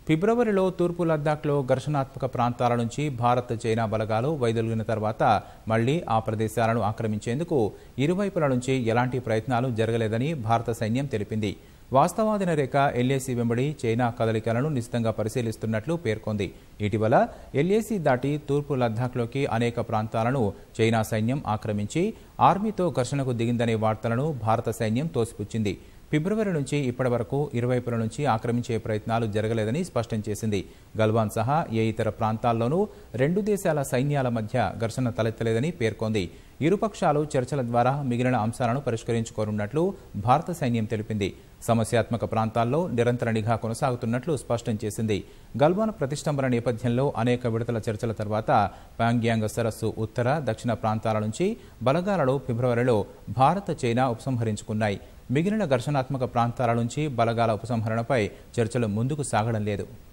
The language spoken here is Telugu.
ఫిబ్రవరిలో తూర్పు లద్దాఖ్లో ఘర్షణాత్మక ప్రాంతాల నుంచి భారత్ చైనా బలగాలు వైదొలిగిన తర్వాత మళ్లీ ఆ ప్రదేశాలను ఆక్రమించేందుకు ఇరువైపుల నుంచి ఎలాంటి ప్రయత్నాలు జరగలేదని భారత సైన్యం తెలిపింది వాస్తవాధీన రేఖ ఎల్ఏసీ వెంబడి చైనా కదలికలను నిశితంగా పరిశీలిస్తున్నట్లు పేర్కొంది ఇటీవల ఎల్ఏసీ దాటి తూర్పు లద్దాఖ్లోకి అనేక ప్రాంతాలను చైనా సైన్యం ఆక్రమించి ఆర్మీతో ఘర్షణకు దిగిందనే వార్తలను భారత సైన్యం తోసిపుచ్చింది ఫిబ్రవరి నుంచి ఇప్పటి వరకు ఇరువైపుల నుంచి ఆక్రమించే ప్రయత్నాలు జరగలేదని స్పష్టం చేసింది గల్వాన్ సహా ఏ ఇతర ప్రాంతాల్లోనూ రెండు దేశాల సైన్యాల మధ్య ఘర్షణ తలెత్తలేదని పేర్కొంది ఇరుపక్షాలు చర్చల ద్వారా మిగిలిన అంశాలను పరిష్కరించుకోనున్నట్లు భారత సైన్యం తెలిపింది సమస్యాత్మక ప్రాంతాల్లో నిరంతర నిఘా కొనసాగుతున్నట్లు స్పష్టం చేసింది గల్వాన్ ప్రతిష్టంభన నేపథ్యంలో అనేక విడతల చర్చల తర్వాత ప్యాంగ్యాంగ్ సరస్సు ఉత్తర దక్షిణ ప్రాంతాల నుంచి బలగాలను ఫిబ్రవరిలో భారత్ చైనా ఉపసంహరించుకున్నాయి మిగిలిన ఘర్షణాత్మక ప్రాంతాల నుంచి బలగాల ఉపసంహరణపై చర్చలు ముందుకు సాగడం లేదు